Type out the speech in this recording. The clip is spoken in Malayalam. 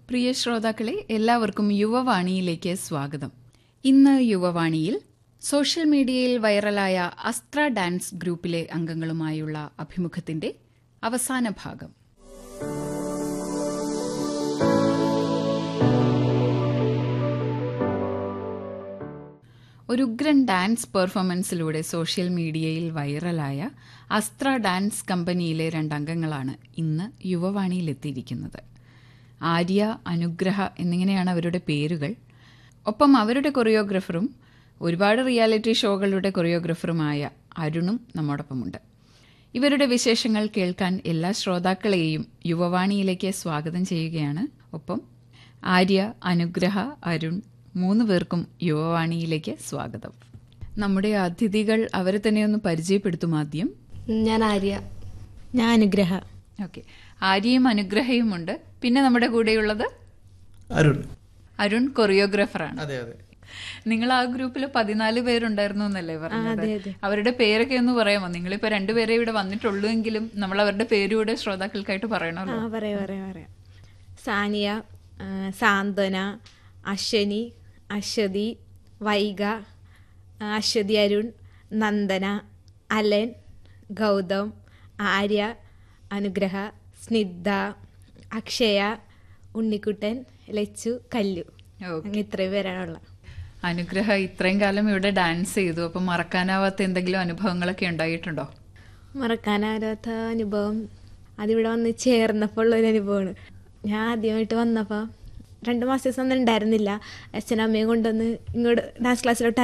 പ്രിയ ശ്രോതാക്കളെ എല്ലാവർക്കും യുവവാണിയിലേക്ക് സ്വാഗതം ഇന്ന് യുവവാണിയിൽ സോഷ്യൽ മീഡിയയിൽ വൈറലായ അസ്ത്ര ഡാൻസ് ഗ്രൂപ്പിലെ അംഗങ്ങളുമായുള്ള അഭിമുഖത്തിന്റെ അവസാന ഭാഗം ഒരു ഉഗ്രൻ ഡാൻസ് പെർഫോമൻസിലൂടെ സോഷ്യൽ മീഡിയയിൽ വൈറലായ അസ്ത്ര ഡാൻസ് കമ്പനിയിലെ രണ്ടംഗങ്ങളാണ് ഇന്ന് യുവവാണിയിലെത്തിയിരിക്കുന്നത് ആര്യ അനുഗ്രഹ എന്നിങ്ങനെയാണ് അവരുടെ പേരുകൾ ഒപ്പം അവരുടെ കൊറിയോഗ്രാഫറും ഒരുപാട് റിയാലിറ്റി ഷോകളുടെ കൊറിയോഗ്രാഫറുമായ അരുണും നമ്മോടൊപ്പമുണ്ട് ഇവരുടെ വിശേഷങ്ങൾ കേൾക്കാൻ എല്ലാ ശ്രോതാക്കളെയും യുവവാണിയിലേക്ക് സ്വാഗതം ചെയ്യുകയാണ് ഒപ്പം ആര്യ അനുഗ്രഹ അരുൺ മൂന്ന് പേർക്കും യുവവാണിയിലേക്ക് സ്വാഗതം നമ്മുടെ അതിഥികൾ അവരെ തന്നെ ഒന്ന് പരിചയപ്പെടുത്തും ആദ്യം ഞാൻ ആര്യ ഞാൻ അനുഗ്രഹ ഓക്കെ ആര്യയും അനുഗ്രഹയും ഉണ്ട് പിന്നെ നമ്മുടെ കൂടെയുള്ളത് അരുൺ അരുൺ കൊറിയോഗ്രാഫറാണ് അതെ അതെ നിങ്ങൾ ആ ഗ്രൂപ്പിൽ പതിനാല് പേരുണ്ടായിരുന്നു എന്നല്ലേ പറഞ്ഞത് അവരുടെ പേരൊക്കെ ഒന്ന് പറയാമോ നിങ്ങളിപ്പോ രണ്ടുപേരെ ഇവിടെ വന്നിട്ടുള്ളൂ എങ്കിലും നമ്മൾ അവരുടെ പേരൂടെ ശ്രോതാക്കൾക്കായിട്ട് ആ പറയണമല്ലോ പറയാം പറയാം പറയാം സാനിയ ആ, സാന്ത്വന അശ്വനി അശ്വതി വൈഗ ആ, അശ്വതി അരുൺ നന്ദന അലൻ ഗൗതം ആര്യ അനുഗ്രഹ സ്നിഗ്ധ അക്ഷയ ഉണ്ണിക്കുട്ടൻ ലച്ചു കല്ലു ഓക്കെ അങ്ങനെ ഇത്രയും പേരാണുള്ളത് അനുഗ്രഹ ഇത്രയും കാലം ഇവിടെ ഡാൻസ് ചെയ്തു അപ്പൊ മറക്കാനാവാത്ത എന്തെങ്കിലും അനുഭവങ്ങളൊക്കെ ഉണ്ടായിട്ടുണ്ടോ മറക്കാനാവാത്ത അനുഭവം അതിവിടെ വന്ന് ചേർന്നപ്പോൾ ഉള്ളൊരു അനുഭവമാണ് ഞാൻ ആദ്യമായിട്ട് വന്നപ്പോൾ രണ്ട് മാസം ദിവസം ഒന്നും ഉണ്ടായിരുന്നില്ല അച്ഛനും അമ്മയും കൊണ്ടുവന്ന് ഇങ്ങോട്ട് ഡാൻസ് ക്ലാസ്സിലോട്ട്